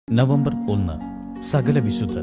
November ഒന്ന് സകല വിശുദ്ധർ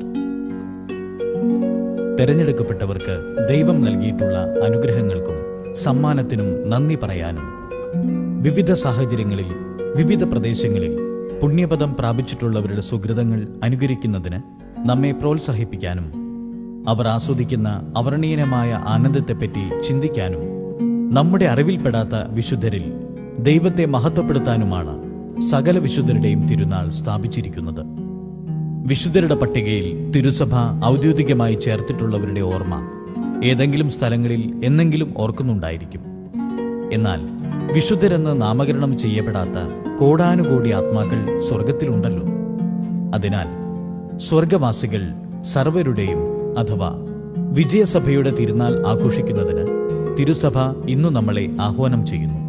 തെരഞ്ഞെടുക്കപ്പെട്ടവർക്ക് ദൈവം നൽകിയിട്ടുള്ള അനുഗ്രഹങ്ങൾക്കും സമ്മാനത്തിനും നന്ദി പറയാനും വിവിധ സാഹചര്യങ്ങളിൽ വിവിധ പ്രദേശങ്ങളിൽ പുണ്യപദം പ്രാപിച്ചിട്ടുള്ളവരുടെ സുഹൃതങ്ങൾ അനുകരിക്കുന്നതിന് നമ്മെ പ്രോത്സാഹിപ്പിക്കാനും അവർ ആസ്വദിക്കുന്ന അവർണീയനമായ ആനന്ദത്തെപ്പറ്റി ചിന്തിക്കാനും നമ്മുടെ അറിവിൽപ്പെടാത്ത വിശുദ്ധരിൽ ദൈവത്തെ മഹത്വപ്പെടുത്താനുമാണ് സകല വിശുദ്ധരുടെയും തിരുനാൾ സ്ഥാപിച്ചിരിക്കുന്നത് വിശുദ്ധരുടെ പട്ടികയിൽ തിരുസഭ ഔദ്യോഗികമായി ചേർത്തിട്ടുള്ളവരുടെ ഓർമ്മ ഏതെങ്കിലും സ്ഥലങ്ങളിൽ എന്നെങ്കിലും ഓർക്കുന്നുണ്ടായിരിക്കും എന്നാൽ വിശുദ്ധരെന്ന് നാമകരണം ചെയ്യപ്പെടാത്ത കോടാനുകോടി ആത്മാക്കൾ സ്വർഗത്തിലുണ്ടല്ലോ അതിനാൽ സ്വർഗവാസികൾ സർവരുടെയും അഥവാ വിജയസഭയുടെ തിരുനാൾ ആഘോഷിക്കുന്നതിന് തിരുസഭ ഇന്നു നമ്മളെ ആഹ്വാനം ചെയ്യുന്നു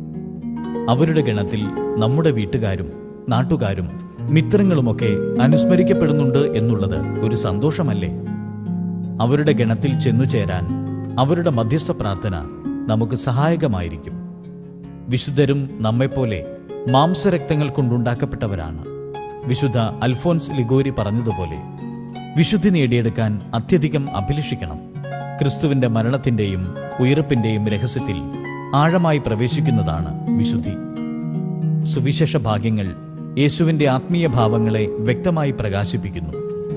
അവരുടെ ഗണത്തിൽ നമ്മുടെ വീട്ടുകാരും നാട്ടുകാരും മിത്രങ്ങളുമൊക്കെ അനുസ്മരിക്കപ്പെടുന്നുണ്ട് എന്നുള്ളത് ഒരു സന്തോഷമല്ലേ അവരുടെ ഗണത്തിൽ ചെന്നുചേരാൻ അവരുടെ മധ്യസ്ഥ പ്രാർത്ഥന നമുക്ക് സഹായകമായിരിക്കും വിശുദ്ധരും നമ്മെപ്പോലെ മാംസരക്തങ്ങൾ കൊണ്ടുണ്ടാക്കപ്പെട്ടവരാണ് വിശുദ്ധ അൽഫോൻസ് ലിഗോരി പറഞ്ഞതുപോലെ വിശുദ്ധി നേടിയെടുക്കാൻ അത്യധികം അഭിലഷിക്കണം ക്രിസ്തുവിന്റെ മരണത്തിന്റെയും ഉയർപ്പിന്റെയും രഹസ്യത്തിൽ ആഴമായി പ്രവേശിക്കുന്നതാണ് വിശുദ്ധി സുവിശേഷ ഭാഗ്യങ്ങൾ യേശുവിന്റെ ആത്മീയ ഭാവങ്ങളെ വ്യക്തമായി പ്രകാശിപ്പിക്കുന്നു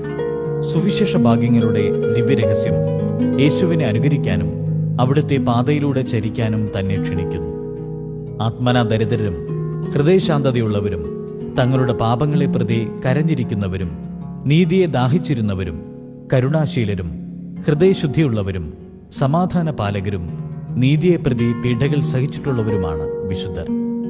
സുവിശേഷ ഭാഗ്യങ്ങളുടെ ദിവ്യരഹസ്യം യേശുവിനെ അനുകരിക്കാനും അവിടുത്തെ പാതയിലൂടെ ചരിക്കാനും തന്നെ ക്ഷണിക്കുന്നു ആത്മന ദരിദ്രരും ഹൃദയശാന്തതയുള്ളവരും തങ്ങളുടെ പാപങ്ങളെ പ്രതി കരഞ്ഞിരിക്കുന്നവരും നീതിയെ ദാഹിച്ചിരുന്നവരും കരുണാശീലരും ഹൃദയശുദ്ധിയുള്ളവരും സമാധാന പാലകരും നീതിയെ പ്രതി പീഡകൾ സഹിച്ചിട്ടുള്ളവരുമാണ് വിശുദ്ധർ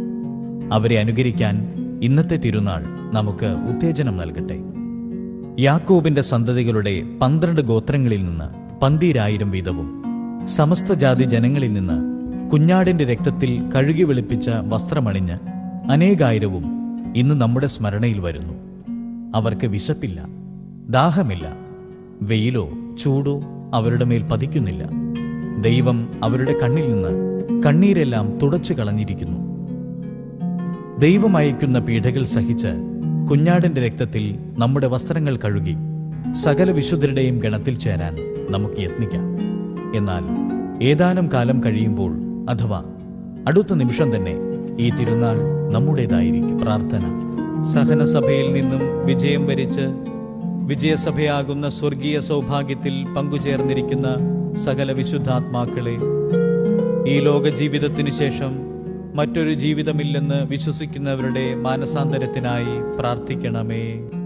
അവരെ അനുകരിക്കാൻ ഇന്നത്തെ തിരുനാൾ നമുക്ക് ഉത്തേജനം നൽകട്ടെ യാക്കോബിന്റെ സന്തതികളുടെ പന്ത്രണ്ട് ഗോത്രങ്ങളിൽ നിന്ന് പന്തീരായിരം വീതവും സമസ്ത ജാതി ജനങ്ങളിൽ നിന്ന് കുഞ്ഞാടിന്റെ രക്തത്തിൽ കഴുകി വെളുപ്പിച്ച വസ്ത്രമണിഞ്ഞ് അനേകായിരവും ഇന്ന് നമ്മുടെ സ്മരണയിൽ വരുന്നു അവർക്ക് വിശപ്പില്ല ദാഹമില്ല വെയിലോ ചൂടോ അവരുടെ മേൽ പതിക്കുന്നില്ല ദൈവം അവരുടെ കണ്ണിൽ നിന്ന് കണ്ണീരെല്ലാം തുടച്ചു കളഞ്ഞിരിക്കുന്നു ദൈവം അയക്കുന്ന പീഡകൾ സഹിച്ച് കുഞ്ഞാടിന്റെ രക്തത്തിൽ നമ്മുടെ വസ്ത്രങ്ങൾ കഴുകി സകല വിശുദ്ധരുടെയും ഗണത്തിൽ ചേരാൻ നമുക്ക് യത്നിക്കാം എന്നാൽ ഏതാനും കാലം കഴിയുമ്പോൾ അഥവാ അടുത്ത നിമിഷം തന്നെ ഈ തിരുനാൾ നമ്മുടേതായിരിക്കും പ്രാർത്ഥന സഹനസഭയിൽ നിന്നും വിജയം വരിച്ച് വിജയസഭയാകുന്ന സ്വർഗീയ സൗഭാഗ്യത്തിൽ പങ്കുചേർന്നിരിക്കുന്ന സകല വിശുദ്ധാത്മാക്കളെ ഈ ലോക ജീവിതത്തിനു ശേഷം മറ്റൊരു ജീവിതമില്ലെന്ന് വിശ്വസിക്കുന്നവരുടെ മാനസാന്തരത്തിനായി പ്രാർത്ഥിക്കണമേ